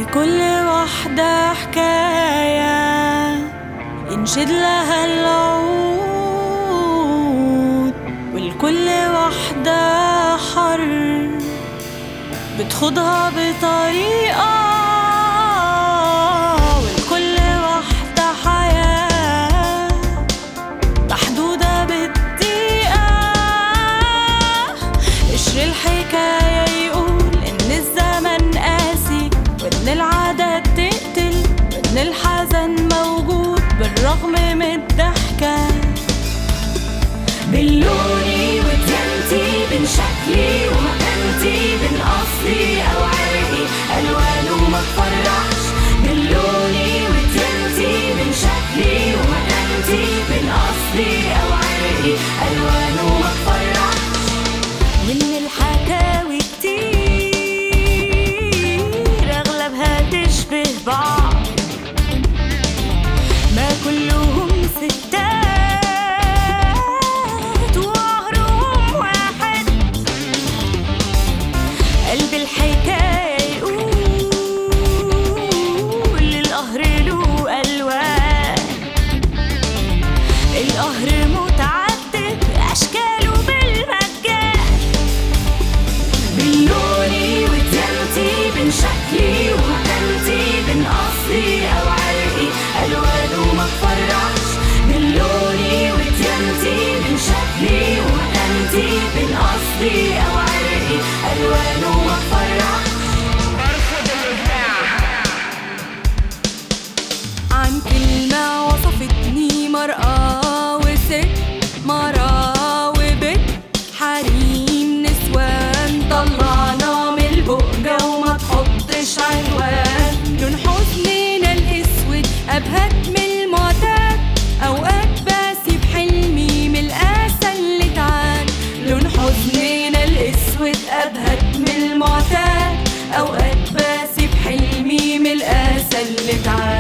لكل وحدة حكاية ينشد لها العود ولكل وحدة حر بتخوضها بطريقة ولكل وحدة حياة محدودة بالدقيقة قشر الحكاية يقول إن الزمن قاسي وإن العادة بتقتل وإن الحزن موجود بالرغم من الضحكة بلوني وتنتي بين شكلي ومكانتي بين أصلي أو عرقي ألوانه ما تفرحش بلوني وتنتي بين شكلي ومكانتي بين أصلي أو عرقي ألوانه ما تفرحش من الحكاوي كتير أغلبها تشبه بعض ما كلهم ستات وعهرهم واحد قلب الحكاية يقول القهر له ألوان القهر متعدد أشكاله بالمجان بلوني وتنتي بين شكلي ومكانتي بين أصلي أو عرقي ألوانه ما تفرحش بلوني وتنتي بين شكلي ومكانتي بين أصلي أو عرقي ألوانه ما تفرحش عن كلمة وصفتني مرأة وست مرأة وبنت حريم نسوان طلعنا من البقجة وما تحطش عنوان لون حزننا الأسود أبهت من المعتاد أوقات بسيب حلمي من القاسى اللي تعان لون حزننا الأسود أبهت من المعتاد أوقات بسيب حلمي من القاسى اللي تعان